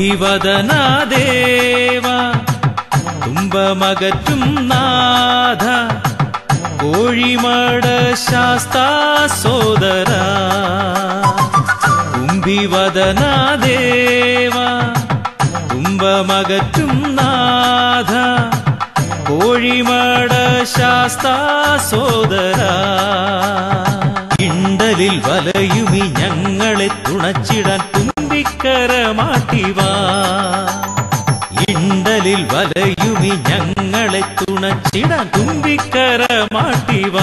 കുംഭിവദനാദേവ തുമ്പമകറ്റും നാഥ കോഴിമട ശാസ്താ സോദര കുംഭിവദനാദേവ തുമ്പമകറ്റും നാഥ കോഴിമട ശാസ്താ സോദര ഇണ്ടലിൽ വലയുമി ഞങ്ങളെ തുണച്ചിടാൻ തുമ്പിക്കര മാട്ടിവാ ഇണ്ടലിൽ വലയുമി ഞങ്ങളെ തുണച്ചിടാൻ തുമ്പിക്കര മാട്ടിവാ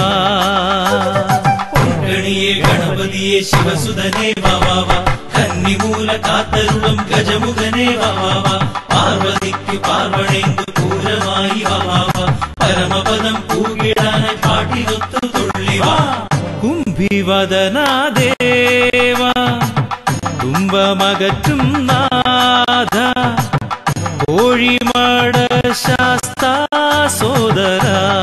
ഗണിയെ ഗണപതിയെ ശിവസുതനെ വാവാവ കന്നിമൂല കാത്തരുളം ഗജമുഖനെ വാവാവ പാർവതിക്ക് പാർവണേന്ദു പൂരമായി വാവാവ പരമപദം പൂകിടാനായി പാട്ടിനൊത്തു തുള്ളിവാ കുംഭിവദനാദേവ തുമ്പമകറ്റും നാഥ കോഴിമട ശാസ്താ സോദര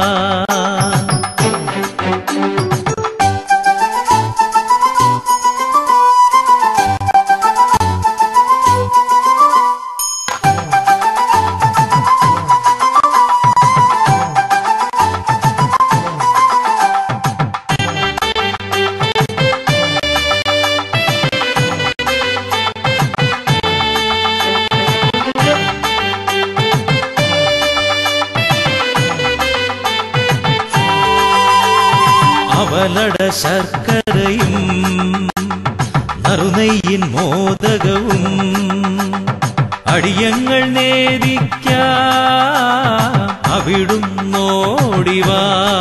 അവലട ശർക്കരയും നറുനെയ്യിൻ മോദകവും അടിയങ്ങൾ നേദിക്ക അവിടും നോടിവാ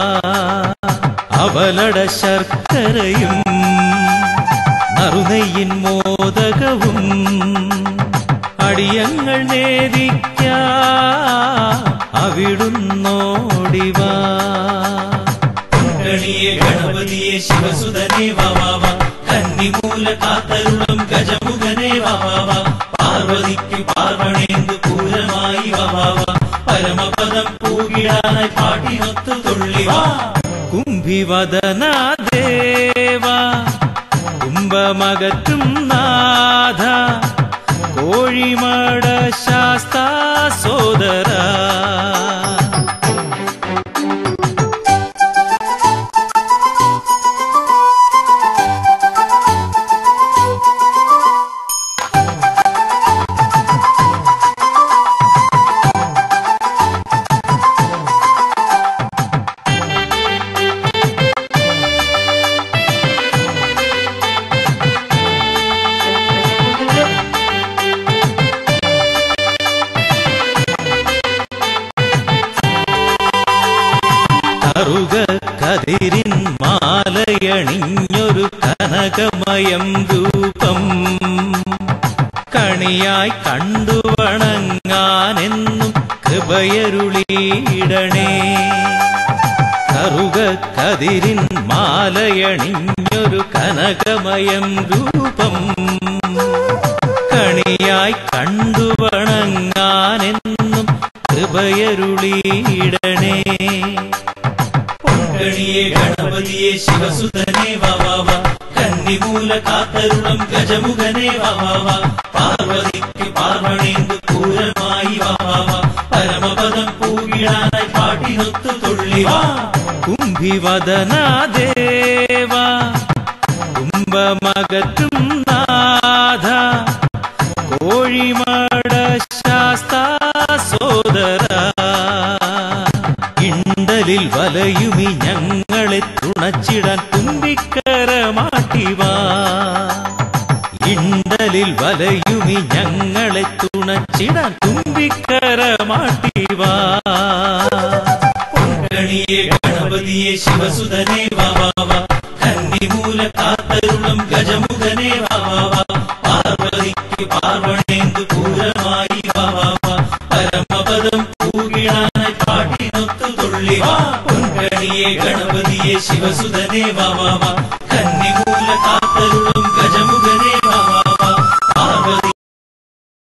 അവലട ശർക്കരയും നറുനെയ്യിൻ മോദകവും അടിയങ്ങൾ നേദിക്ക അവിടുന്നോടിവാ ഗണിയെ ഗണപതിയെ ശിവസുതനെ വാവാവ കന്നിമൂല കാത്തരുളം ഗജമുഖനെ വാവാവ പാർവതിക്ക് പാർവണേന്ദു പൂരമായി വാവാവ പരമപദം പൂകിടാനായി പാട്ടിനൊത്തു തുള്ളിവാ കുംഭിവദനാദേവ കുംഭമകറ്റും നാഥ കോഴിമട ശാസ്താ സോദര കറുക കതിരിൻ മാലയണിഞ്ഞൊരു കനകമയം രൂപം കണിയായി കണ്ടു വണങ്ങാനെന്നും കൃപയരുളീടണേ കറുക കതിരിൻ മാലയണിഞ്ഞൊരു കനകമയം രൂപം കണിയായി കണ്ടു വണങ്ങാനെന്നും കൃപയരുളീടണേ ഗണിയെ ഗണപതിയെ ശിവസുതനെ വാവാവ കന്നിമൂല കാത്തരുളം ഗജമുഖനെ വാവാവ പാർവതിക്ക് പാർവണേന്ദു പൂരമായി വാവാവ പരമപദം പൂകിടാനായി പാട്ടിനൊത്തു തുള്ളിവാ കുംഭിവദനാദേവ കുംഭമകറ്റും നാഥ കോഴിമട ശാസ്താ സോദര ഇണ്ടലിൽ വലയുമി ഞങ്ങളെ തുണച്ചിടാൻ തുമ്പിക്കര മാട്ടിവാ ഇണ്ടലിൽ വലയുമി ഞങ്ങളെ തുണച്ചിടാൻ തുമ്പിക്കര മാട്ടിവാ ഗണിയെ ഗണപതിയെ ശിവസുതനെ വാവാവ കന്നിമൂല കാത്തരുളം ഗജമുഖനെ വാവാവ പാർവതിക്ക് പാർവണേന്ദു പൂരമായി വാവാവ പരമപദം പൂകിടാനായി പാട്ടിനൊത്തു തുള്ളിവാ ഗണിയെ ഗണപതിയെ ശിവസുതനെ വാവാവ കന്നിമൂല